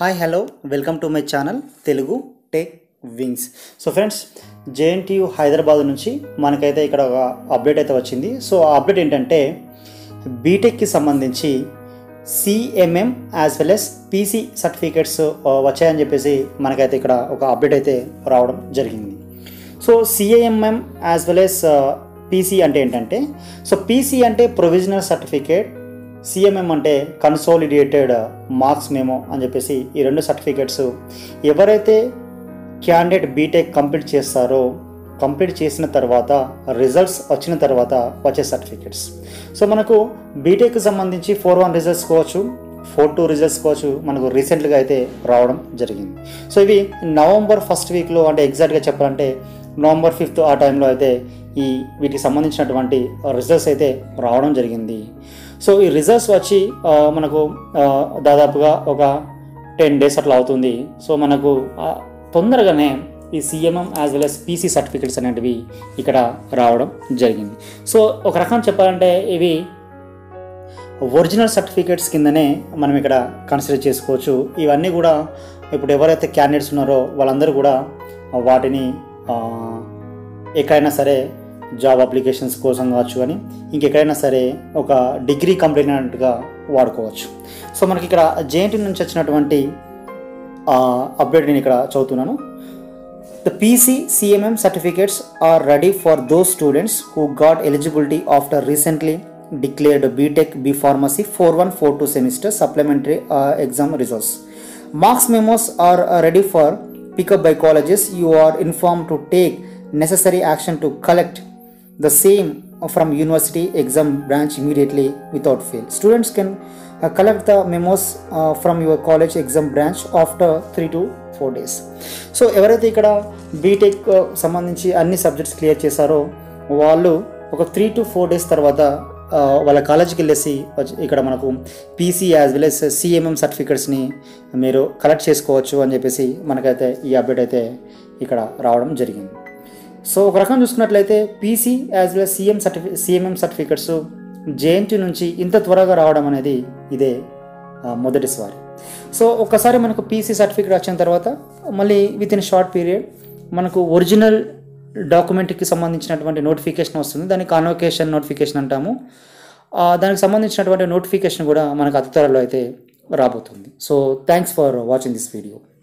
Hi hello welcome to my channel Telugu tech wings so friends JNTU Hyderabad నుంచి మనకైతే ఇక్కడ ఒక అప్డేట్ అయితే వచ్చింది సో ఆ అప్డేట్ ఏంటంటే బీటెక్కి సంబంధించి CMM as well as PC certificates వచ్చాయని చెప్పేసి మనకైతే ఇక్కడ ఒక అప్డేట్ అయితే రావడం జరిగింది so CAMM as well as PC అంటే ఏంటంటే సో పీసీ అంటే ప్రొవిజనల్ సర్టిఫికేట్ సిఎంఎం అంటే కన్సోలిడేటెడ్ మార్క్స్ మేమో అని చెప్పేసి ఈ రెండు సర్టిఫికేట్స్ ఎవరైతే క్యాండిడేట్ బీటెక్ కంప్లీట్ చేస్తారో కంప్లీట్ చేసిన తర్వాత రిజల్ట్స్ వచ్చిన తర్వాత వచ్చే సర్టిఫికేట్స్ సో మనకు బీటెక్కి సంబంధించి ఫోర్ వన్ రిజల్ట్స్ కావచ్చు ఫోర్ టూ రిజల్ట్స్ కావచ్చు మనకు రీసెంట్గా అయితే రావడం జరిగింది సో ఇవి నవంబర్ ఫస్ట్ వీక్లో అంటే ఎగ్జాక్ట్గా చెప్పాలంటే నవంబర్ ఫిఫ్త్ ఆ టైంలో అయితే ఈ వీటికి సంబంధించినటువంటి రిజల్ట్స్ అయితే రావడం జరిగింది సో ఈ రిజల్ట్స్ వచ్చి ఆ, మనకు ఆ, దాదాపుగా ఒక టెన్ డేస్ అట్లా అవుతుంది సో మనకు ఆ, తొందరగానే ఈ CMM as well as PC certificates అనేటివి ఇక్కడ రావడం జరిగింది సో ఒక రకం చెప్పాలంటే ఇవి ఒరిజినల్ సర్టిఫికేట్స్ కిందనే మనం ఇక్కడ కన్సిడర్ చేసుకోవచ్చు ఇవన్నీ కూడా ఇప్పుడు ఎవరైతే క్యాండిడేట్స్ ఉన్నారో వాళ్ళందరూ కూడా వాటిని ఆ, ఎక్కడైనా సరే జాబ్ అప్లికేషన్స్ కోసం కావచ్చు కానీ ఇంకెక్కడైనా సరే ఒక డిగ్రీ కంప్లీట్ అయినట్టుగా వాడుకోవచ్చు సో మనకి ఇక్కడ జేఎన్టీ నుంచి వచ్చినటువంటి అప్డేట్ నేను ఇక్కడ చదువుతున్నాను The PC CMM certificates are ready for those students who got eligibility after recently declared BTech B Pharmacy 4142 semester supplementary uh, exam results. Marks memos are uh, ready for pickup by colleges. You are informed to take necessary action to collect the same from university exam branch immediately without fail. Students can uh, collect the memos uh, from your college exam branch after 3 to four days so ఎవరైతే ఇక్కడ BTech సంబంధించి అన్ని subjects clear చేశారో వాళ్ళు ఒక three to four days తర్వాత ఆ, వాళ్ళ కాలేజీకి వెళ్ళేసి వచ్చి- ఇక్కడ మనకు PC as well as CMM సర్టిఫికెట్స్ని మీరు కలెక్ట్ చేసుకోవచ్చు అని చెప్పేసి మనకైతే ఈ అప్డేట్ అయితే ఇక్కడ రావడం జరిగింది సో ఒక రకం చూసుకున్నట్లయితే పీసీ యాజ్ వెల్ సిఎం సర్టిఫి సిఎంఎం సర్టిఫికెట్స్ జేఎన్టీ నుంచి ఇంత త్వరగా రావడం అనేది ఇదే ఆ, మొదటిసారి సో ఒక్కసారి మనకు పీసీ సర్టిఫికేట్ వచ్చిన తర్వాత మళ్ళీ విత్ ఇన్ షార్ట్ పీరియడ్ మనకు ఒరిజినల్ డాక్యుమెంట్కి సంబంధించినటువంటి నోటిఫికేషన్ వస్తుంది దాన్ని కాన్వకేషన్ నోటిఫికేషన్ అంటాము ఆ, దానికి సంబంధించినటువంటి నోటిఫికేషన్ కూడా మనకు అతి త్వరలో అయితే రాబోతుంది so thanks for watching this video